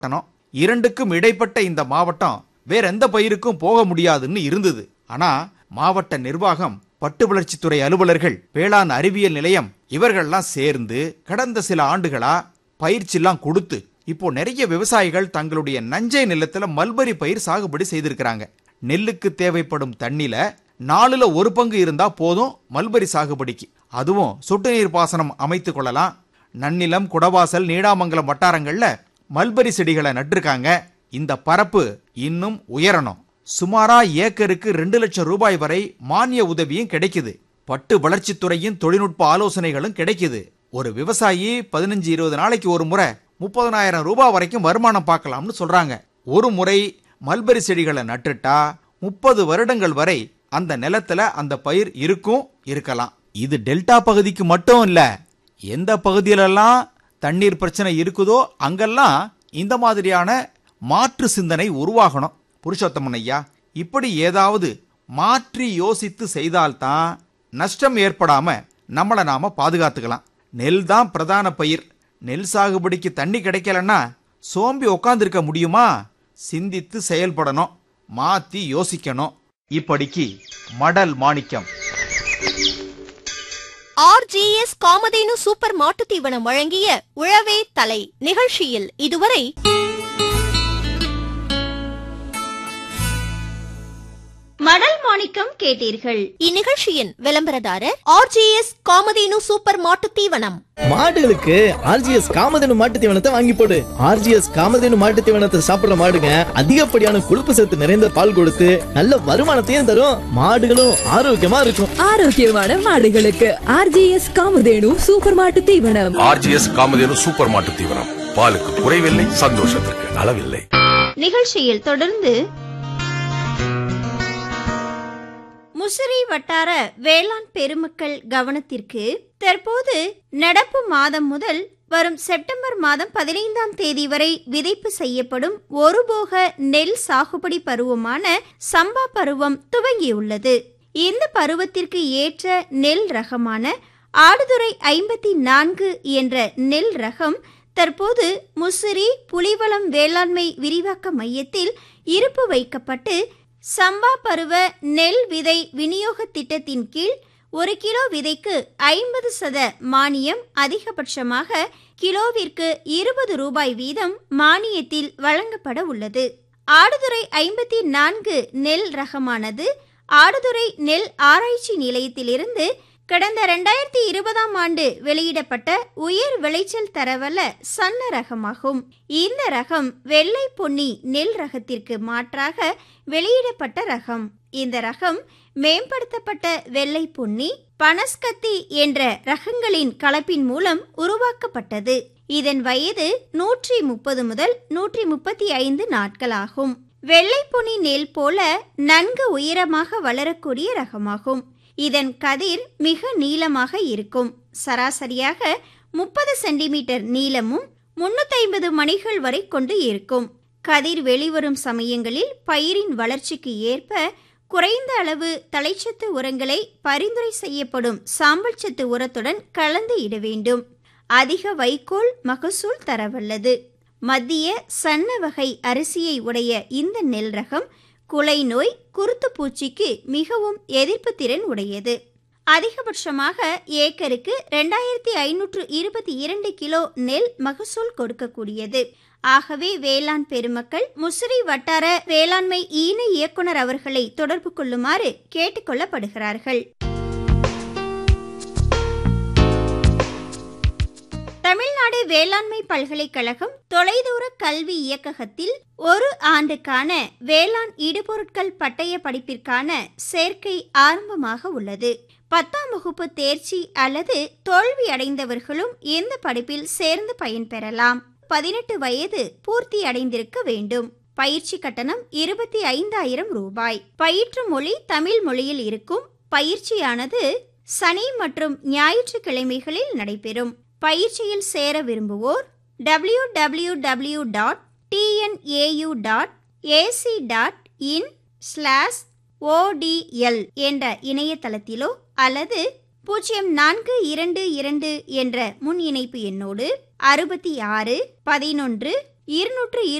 பட்டணம் இரண்டுக்கும் இடைப்பட்ட இந்த மாவட்டம் வேற எந்த பயிருக்கும் போக முடியாதுன்னு இருந்தது ஆனா மாவட்ட நிர்வாகம் பட்டு வளர்ச்சித்துறை அலுவலர்கள் வேளாண் அறிவியல் நிலையம் இவர்கள்லாம் சேர்ந்து கடந்த சில ஆண்டுகளா பயிற்சிலாம் கொடுத்து இப்போ நிறைய விவசாயிகள் தங்களுடைய நஞ்சை நிலத்துல மல்பரி பயிர் சாகுபடி செய்திருக்கிறாங்க நெல்லுக்கு தேவைப்படும் தண்ணில நாலுல ஒரு பங்கு இருந்தா போதும் மல்பரி சாகுபடிக்கு அதுவும் சொட்டு நீர் பாசனம் அமைத்து கொள்ளலாம் நன்னிலம் குடவாசல் நீடாமங்கலம் வட்டாரங்கள்ல மல்பரி செடிகளை நட்டிருக்காங்க இந்த பரப்பு இன்னும் உயரணும் சுமாரா ஏக்கருக்கு ரெண்டு லட்சம் ரூபாய் வரை மானிய உதவியும் கிடைக்குது பட்டு வளர்ச்சித்துறையின் தொழில்நுட்ப ஆலோசனைகளும் கிடைக்குது ஒரு விவசாயி பதினஞ்சு இருபது நாளைக்கு ஒரு முறை முப்பதனாயிரம் ரூபாய் வரைக்கும் வருமானம் பார்க்கலாம்னு சொல்றாங்க ஒரு முறை மல்பரி செடிகளை நட்டுட்டா முப்பது வருடங்கள் வரை அந்த நிலத்துல அந்த பயிர் இருக்கும் இருக்கலாம் இது டெல்டா பகுதிக்கு மட்டும் இல்ல எந்த பகுதியிலெல்லாம் தண்ணீர் பிரச்சனை இருக்குதோ அங்கெல்லாம் இந்த மாதிரியான மாற்று சிந்தனை உருவாகணும் புருஷோத்தமன் ஐயா இப்படி ஏதாவது மாற்றி யோசித்து செய்தால்தான் நஷ்டம் ஏற்படாம நம்மளை நாம பாதுகாத்துக்கலாம் நெல் தான் பிரதான பயிர் நெல் சாகுபடிக்கு தண்ணி கிடைக்கலன்னா சோம்பி உக்காந்துருக்க முடியுமா சிந்தித்து செயல்படணும் மாத்தி யோசிக்கணும் இப்படிக்கு மடல் மாணிக்கம் ஆர்ஜிஎஸ் காமதேனு சூப்பர் மாட்டுத் தீவனம் வழங்கிய உழவே தலை நிகழ்ச்சியில் இதுவரை மடல் மாணிக்கம் கேட்டீர்கள் இந்நிகழ்ச்சியின் விளம்பரதாரர் ஆர்ஜிஎஸ் காமதேனு சூப்பர் மாட்டுத் தீவனம் மாடுகளுக்கு ஆர்ஜிஎஸ் காமதேனு மாட்டு தீவனத்தை வாங்கி போடு ஆர்ஜிஎஸ் காமதேனு மாட்டு தீவனத்தை சாப்பிடுற மாடுங்க அதிகப்படியான கொழுப்பு சத்து நிறைந்த பால் கொடுத்து நல்ல வருமானத்தையும் தரும் மாடுகளும் ஆரோக்கியமா இருக்கும் ஆரோக்கியமான மாடுகளுக்கு ஆர்ஜிஎஸ் காமதேனு சூப்பர் மாட்டு தீவனம் ஆர்ஜிஎஸ் காமதேனு சூப்பர் மாட்டு தீவனம் பாலுக்கு குறைவில்லை சந்தோஷத்திற்கு அளவில்லை நிகழ்ச்சியில் தொடர்ந்து முசிறி வட்டார வேளாண் பெருமக்கள் கவனத்திற்கு தற்போது நடப்பு மாதம் முதல் வரும் செப்டம்பர் மாதம் பதினைந்தாம் தேதி வரை விதைப்பு செய்யப்படும் ஒருபோக நெல் சாகுபடி பருவமான சம்பா பருவம் துவங்கியுள்ளது இந்த பருவத்திற்கு ஏற்ற நெல் ரகமான ஆடுதுறை ஐம்பத்தி நான்கு என்ற நெல் ரகம் தற்போது முசிறி புலிவளம் வேளாண்மை விரிவாக்க மையத்தில் இருப்பு வைக்கப்பட்டு சம்பா பருவ நெல் விதை விநியோக திட்டத்தின் கீழ் ஒரு கிலோ விதைக்கு ஐம்பது சத மானியம் அதிகபட்சமாக கிலோவிற்கு இருபது ரூபாய் வீதம் மானியத்தில் வழங்கப்பட உள்ளது ஆடுதுறை ஐம்பத்தி நான்கு நெல் ரகமானது ஆடுதுறை நெல் ஆராய்ச்சி நிலையத்திலிருந்து கடந்த ரெண்டாயிரத்தி இருபதாம் ஆண்டு வெளியிடப்பட்ட உயர் விளைச்சல் தரவல்ல சன்ன ரகமாகும் இந்த ரகம் வெள்ளை பொன்னி நெல் ரகத்திற்கு மாற்றாக வெளியிடப்பட்ட ரகம் இந்த ரகம் மேம்படுத்தப்பட்ட வெள்ளை பொன்னி பனஸ்கத்தி என்ற ரகங்களின் கலப்பின் மூலம் உருவாக்கப்பட்டது இதன் வயது நூற்றி முப்பது முதல் நூற்றி முப்பத்தி ஐந்து நாட்களாகும் வெள்ளை பொன்னி நெல் போல நன்கு உயரமாக வளரக்கூடிய ரகமாகும் இதன் கதிர் மிக நீளமாக இருக்கும் சராசரியாக முப்பது சென்டிமீட்டர் நீளமும் முன்னூத்தி ஐம்பது மணிகள் வரை கொண்டு இருக்கும் கதிர் வெளிவரும் சமயங்களில் பயிரின் வளர்ச்சிக்கு ஏற்ப குறைந்த அளவு தலைச்சத்து உரங்களை பரிந்துரை செய்யப்படும் சாம்பல் சத்து உரத்துடன் கலந்து இட வேண்டும் அதிக வைக்கோல் மகசூல் தரவல்லது மத்திய சன்ன வகை அரிசியை உடைய இந்த நெல் ரகம் குலை நோய் குருத்து பூச்சிக்கு மிகவும் எதிர்ப்பு திறன் உடையது அதிகபட்சமாக ஏக்கருக்கு ரெண்டாயிரத்தி ஐநூற்று இருபத்தி இரண்டு கிலோ நெல் மகசூல் கொடுக்கக்கூடியது ஆகவே வேளாண் பெருமக்கள் முசிறி வட்டார வேளாண்மை ஈன இயக்குனர் அவர்களை தொடர்பு கொள்ளுமாறு கேட்டுக்கொள்ளப்படுகிறார்கள் தமிழ்நாடு வேளாண்மை பல்கலைக்கழகம் தொலைதூர கல்வி இயக்ககத்தில் ஒரு ஆண்டுக்கான வேளாண் இடுபொருட்கள் பட்டய படிப்பிற்கான சேர்க்கை ஆரம்பமாக உள்ளது பத்தாம் வகுப்பு தேர்ச்சி அல்லது தோல்வி அடைந்தவர்களும் இந்த படிப்பில் சேர்ந்து பயன்பெறலாம் பதினெட்டு வயது பூர்த்தி அடைந்திருக்க வேண்டும் பயிற்சி கட்டணம் இருபத்தி ஐந்தாயிரம் ரூபாய் பயிற்று மொழி தமிழ் மொழியில் இருக்கும் பயிற்சியானது சனி மற்றும் ஞாயிற்றுக்கிழமைகளில் நடைபெறும் பயிற்சியில் சேர விரும்புவோர் W W W dot TNAU dot AC dot in slash ODL என்ற இணையதளத்திலோ அல்லது பூஜ்ஜியம் நான்கு இரண்டு இரண்டு என்ற முன் இணைப்பு எண்ணோடு அறுபத்தி ஆறு பதினொன்று இருநூற்று